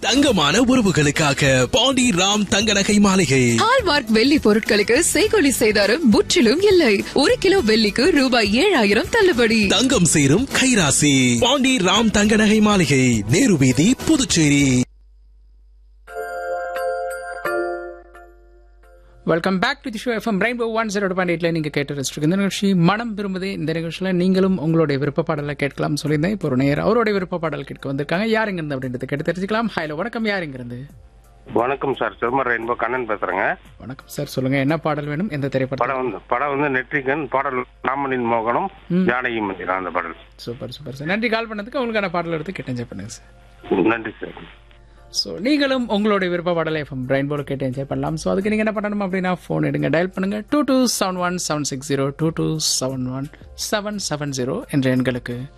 தங்கமான உறவுகளுக்காக பாண்டி ராம் தங்க நகை மாளிகை ஹால்மார்க் வெள்ளி பொருட்களுக்கு செய்கொலி செய்தாரும் முற்றிலும் இல்லை ஒரு கிலோ வெள்ளிக்கு ரூபாய் ஏழாயிரம் தள்ளுபடி தங்கம் சேரும் கைராசி பாண்டி ராம் தங்க நகை மாளிகை நேரு வீதி Puducherry welcome back to the show FM rainbow one zero point எயிட்ல நீங்க கேட்டு ரசிச்சிருக்கு இந்த நிகழ்ச்சி மனம் விரும்புதே இந்த நிகழ்ச்சியில நீங்களும் உங்களுடைய விருப்ப பாடலை கேட்கலாம் சொல்லியிருந்தேன் இப்போ ஒரு நேர் அவருடைய விருப்ப பாடல் கேட்க வந்திருக்காங்க யார் இங்க இருந்து அப்படின்றத கேட்டு தெரிஞ்சுக்கலாம் ஹலோ வணக்கம் யார் இங்க இருந்து வணக்கம் சார் சிதம்பரம் ரெயின்போ கண்ணன் பேசுறேங்க வணக்கம் சார் சொல்லுங்க என்ன பாடல் வேணும் எந்த திரைப்படம் படம் வந்து படம் வந்து நெற்றிகன் பாடல் ராமனின் மோகனம் ஜானகி மந்திரம் அந்த பாடல் சூப்பர் சூப்பர் சார் நன்றி கால் பண்ணதுக்கு உங்களுக்கான பாடல் எடுத்து கேட்டு என்ஜாய் பண்ணுங்க சார் நன்றி சார் ஸோ நீங்களும் உங்களுடைய விருப்ப பாடலை எஃப்எம் பிரைன் போர்டு கேட்டு என்ஜாய் பண்ணலாம் ஸோ அதுக்கு நீங்கள் என்ன பண்ணணும் அப்படின்னா ஃபோன் எடுங்க டயல் பண்ணுங்க two two seven one seven six zero two two seven one seven seven zero என்ற எண்களுக்கு